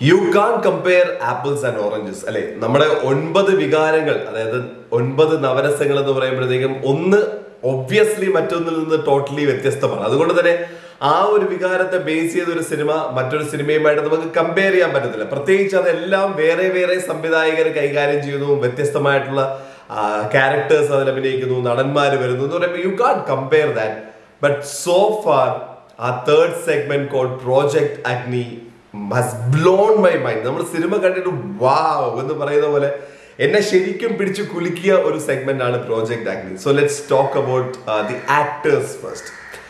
U can compare apples and oranges അല്ലെ നമ്മുടെ ഒൻപത് വികാരങ്ങൾ അതായത് ഒൻപത് നവരസങ്ങൾ എന്ന് പറയുമ്പോഴത്തേക്കും ഒന്ന് ഒബ്വിയസ്ലി മറ്റൊന്നിൽ നിന്ന് ടോട്ടലി വ്യത്യസ്തമാണ് അതുകൊണ്ട് തന്നെ ആ ഒരു വികാരത്തെ ബേസ് ചെയ്ത ഒരു സിനിമ മറ്റൊരു സിനിമയുമായിട്ട് നമുക്ക് കമ്പയർ ചെയ്യാൻ പറ്റത്തില്ല പ്രത്യേകിച്ച് അതെല്ലാം വേറെ വേറെ സംവിധായകർ കൈകാര്യം ചെയ്യുന്നു വ്യത്യസ്തമായിട്ടുള്ള ക്യാരക്ടേഴ്സ് അതിൽ അഭിനയിക്കുന്നു നടന്മാർ വരുന്നു എന്ന് പറയുമ്പോൾ you can compare that but so far ആ third segment called project Agni must blown my mind നമ്മൾ സിനിമ കണ്ടിട്ട് വാവ് എന്ന് പറയുന്ന പോലെ എന്നെ ശരിക്കും പിടിച്ചു കുലുക്കിയ ഒരു സെഗ്മെന്റ് ആണ് project Agni so let's talk about the actors first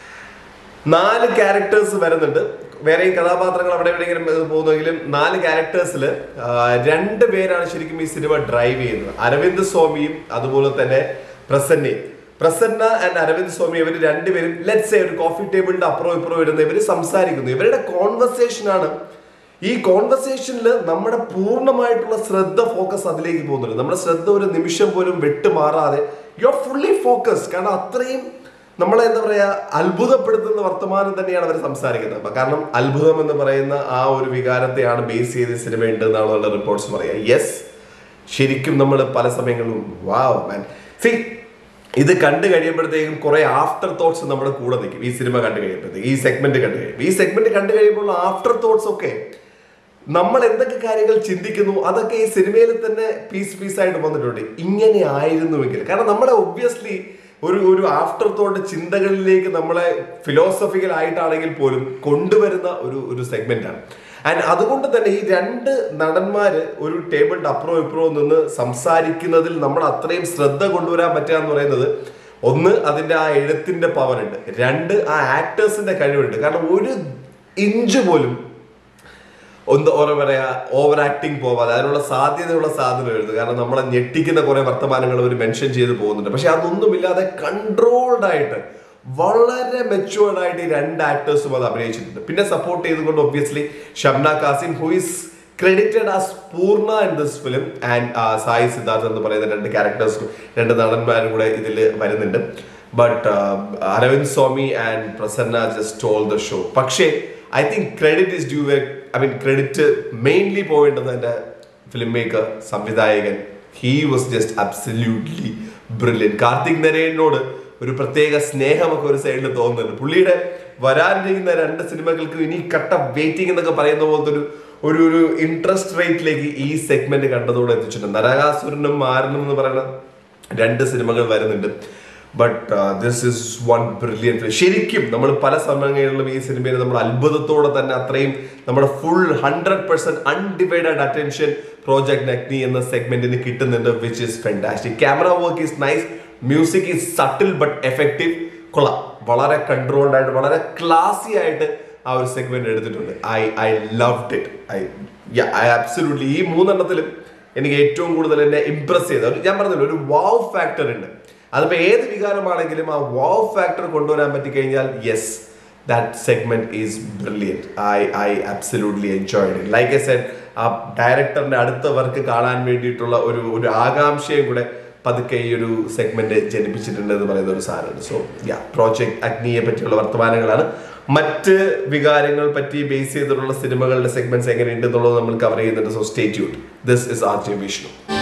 നാല് ക്യാരക്ടേഴ്സ് വരുന്നുണ്ട് വേറെ ഈ കഥാപാത്രങ്ങൾ അവിടെ എവിടെയെങ്കിലും പോകുന്നെങ്കിലും നാല് ക്യാരക്ടേഴ്സിൽ രണ്ട് പേരാണ് ശരിക്കും ഈ സിനിമ ഡ്രൈവ് ചെയ്യുന്നത് അരവിന്ദ് സ്വാമിയും അതുപോലെ തന്നെ പ്രസന്നയും പ്രസന്ന ആൻഡ് അരവിന്ദ് സ്വാമി ഇവർ രണ്ടുപേരും ലെറ്റ്സ് ഒരു കോഫി ടേബിളിന്റെ അപ്പുറം ഇപ്പുറം ഇരുന്ന് ഇവർ സംസാരിക്കുന്നു ഇവരുടെ കോൺവെർസേഷൻ ആണ് ഈ കോൺവെർസേഷനിൽ നമ്മുടെ പൂർണ്ണമായിട്ടുള്ള ശ്രദ്ധ ഫോക്കസ് അതിലേക്ക് പോകുന്നുണ്ട് നമ്മുടെ ശ്രദ്ധ ഒരു നിമിഷം പോലും വിട്ടുമാറാതെ യു ആർ ഫുള്ളി ഫോക്കസ് കാരണം അത്രയും നമ്മളെ എന്താ പറയാ അത്ഭുതപ്പെടുത്തുന്ന വർത്തമാനം തന്നെയാണ് അവർ സംസാരിക്കുന്നത് അപ്പൊ കാരണം അത്ഭുതം എന്ന് പറയുന്ന ആ ഒരു വികാരത്തെയാണ് ബേസ് ചെയ്ത് സിനിമ ഉണ്ട് എന്നാണ് റിപ്പോർട്ട്സ് പറയുക യെസ് ശരിക്കും നമ്മൾ പല സമയങ്ങളിലും വാവ് മാൻ സി ഇത് കണ്ടു കഴിയുമ്പോഴത്തേക്കും കുറെ ആഫ്റ്റർ തോട്ട്സ് നമ്മുടെ കൂടെ നിൽക്കും ഈ സിനിമ കണ്ടു കഴിയുമ്പോഴത്തേക്ക് ഈ സെഗ്മെന്റ് കണ്ടു കഴിയുമ്പോൾ ഈ സെഗ്മെന്റ് കണ്ടു കഴിയുമ്പോൾ ആഫ്റ്റർ തോട്ട്സ് ഒക്കെ നമ്മൾ എന്തൊക്കെ കാര്യങ്ങൾ ചിന്തിക്കുന്നു അതൊക്കെ ഈ സിനിമയിൽ തന്നെ പീസ് പീസായിട്ട് വന്നിട്ടുണ്ട് ഇങ്ങനെ ആയിരുന്നുവെങ്കിൽ കാരണം നമ്മുടെ ഒബ്വിയസ്ലി ഒരു ഒരു ആഫ്റ്റർ തോട്ട് ചിന്തകളിലേക്ക് നമ്മളെ ഫിലോസഫിക്കൽ ആയിട്ടാണെങ്കിൽ പോലും കൊണ്ടുവരുന്ന ഒരു ഒരു സെഗ്മെന്റ് ആണ് ആൻഡ് അതുകൊണ്ട് തന്നെ ഈ രണ്ട് നടന്മാര് ഒരു ടേബിളിന്റെ അപ്പുറവും ഇപ്പുറവും നിന്ന് സംസാരിക്കുന്നതിൽ നമ്മൾ അത്രയും ശ്രദ്ധ കൊണ്ടുവരാൻ പറ്റുക എന്ന് പറയുന്നത് ഒന്ന് അതിന്റെ ആ എഴുത്തിന്റെ പവർ ഉണ്ട് രണ്ട് ആ ആക്ടേഴ്സിന്റെ കഴിവുണ്ട് കാരണം ഒരു ഇഞ്ച് പോലും ഒന്ന് ഓരോ പറയാ ഓവർ ആക്ടിങ് പോവാതെ അതിനുള്ള സാധ്യതയുള്ള സാധ്യത എഴുതുക കാരണം നമ്മളെ ഞെട്ടിക്കുന്ന കുറെ വർത്തമാനങ്ങൾ അവർ മെൻഷൻ ചെയ്ത് പോകുന്നുണ്ട് പക്ഷെ അതൊന്നുമില്ലാതെ കൺട്രോൾഡ് ആയിട്ട് വളരെ മെച്ചുവേർഡ് ആയിട്ട് ഈ രണ്ട് ആക്ടേഴ്സും അത് അഭിനയിച്ചിട്ടുണ്ട് പിന്നെ സപ്പോർട്ട് ചെയ്തുകൊണ്ട് obviously Shamna Kasim who is credited as Poorna in this film and Sai Siddharth എന്ന് പറയുന്ന രണ്ട് ക്യാരക്ടേഴ്സും രണ്ട് നടന്മാരും കൂടെ ഇതിൽ വരുന്നുണ്ട് but Arvind Swami and Prasanna just all the show പക്ഷേ I think credit is due I mean credit mainly പോവേണ്ടത് എൻ്റെ ഫിലിം മേക്കർ സംവിധായകൻ he was just absolutely brilliant Karthik നരേനോട് ഒരു പ്രത്യേക സ്നേഹമൊക്കെ ഒരു സൈഡിൽ തോന്നുന്നുണ്ട് പുള്ളിയുടെ വരാനിരിക്കുന്ന രണ്ട് സിനിമകൾക്ക് ഇനി കട്ട വെയിറ്റിംഗ് എന്നൊക്കെ പറയുന്ന പോലത്തെ ഒരു ഒരു ഒരു ഇൻട്രസ്റ്റ് റേറ്റിലേക്ക് ഈ സെഗ്മെന്റ് കണ്ടതോടെ എത്തിച്ചിട്ടുണ്ട് നരകാസുരനും മാരനും എന്ന് പറയുന്ന രണ്ട് സിനിമകൾ വരുന്നുണ്ട് but this is one brilliant film ശരിക്കും നമ്മൾ പല സമയങ്ങളിലും ഈ സിനിമയിൽ നമ്മൾ അത്ഭുതത്തോടെ തന്നെ അത്രയും നമ്മുടെ full hundred percent undivided attention project Agni എന്ന സെഗ്മെന്റിന് കിട്ടുന്നുണ്ട് which is fantastic camera work is nice music is subtle but effective കൊള്ളാം വളരെ കൺട്രോൾഡ് ആയിട്ട് വളരെ ക്ലാസി ആയിട്ട് ആ ഒരു സെഗ്മെന്റ് എടുത്തിട്ടുണ്ട് I I loved it I I absolutely ഈ മൂന്നെണ്ണത്തിലും എനിക്ക് ഏറ്റവും കൂടുതൽ എന്നെ ഇംപ്രസ് ചെയ്ത ഒരു- ഞാൻ പറഞ്ഞല്ലോ ഒരു വാവ് ഫാക്ടർ ഉണ്ട് അതിപ്പോ ഏത് വികാരമാണെങ്കിലും ആ വാവ് ഫാക്ടർ കൊണ്ടുവരാൻ പറ്റി കഴിഞ്ഞാൽ yes that segment is brilliant I I absolutely enjoyed it like I said ആ ഡയറക്ടറിന്റെ അടുത്ത വർക്ക് കാണാൻ വേണ്ടിയിട്ടുള്ള ഒരു ഒരു ആകാംക്ഷയും കൂടെ പതുക്കെ ഈ ഒരു സെഗ്മെന്റ് ജനിപ്പിച്ചിട്ടുണ്ട് എന്ന് പറയുന്ന ഒരു സാധനമുണ്ട് സോ യാ പ്രോജക്ട് അഗ്നിയെ പറ്റിയുള്ള വർത്തമാനങ്ങളാണ് മറ്റ് വികാരങ്ങൾ പറ്റി ബേസ് ചെയ്തിട്ടുള്ള സിനിമകളുടെ സെഗ്മെന്റ്സ് എങ്ങനെയുണ്ട് എന്നുള്ളത് നമ്മൾ കവർ ചെയ്യുന്നുണ്ട് സോ സ്റ്റേ ട്യൂഡ് this is R J Vishnu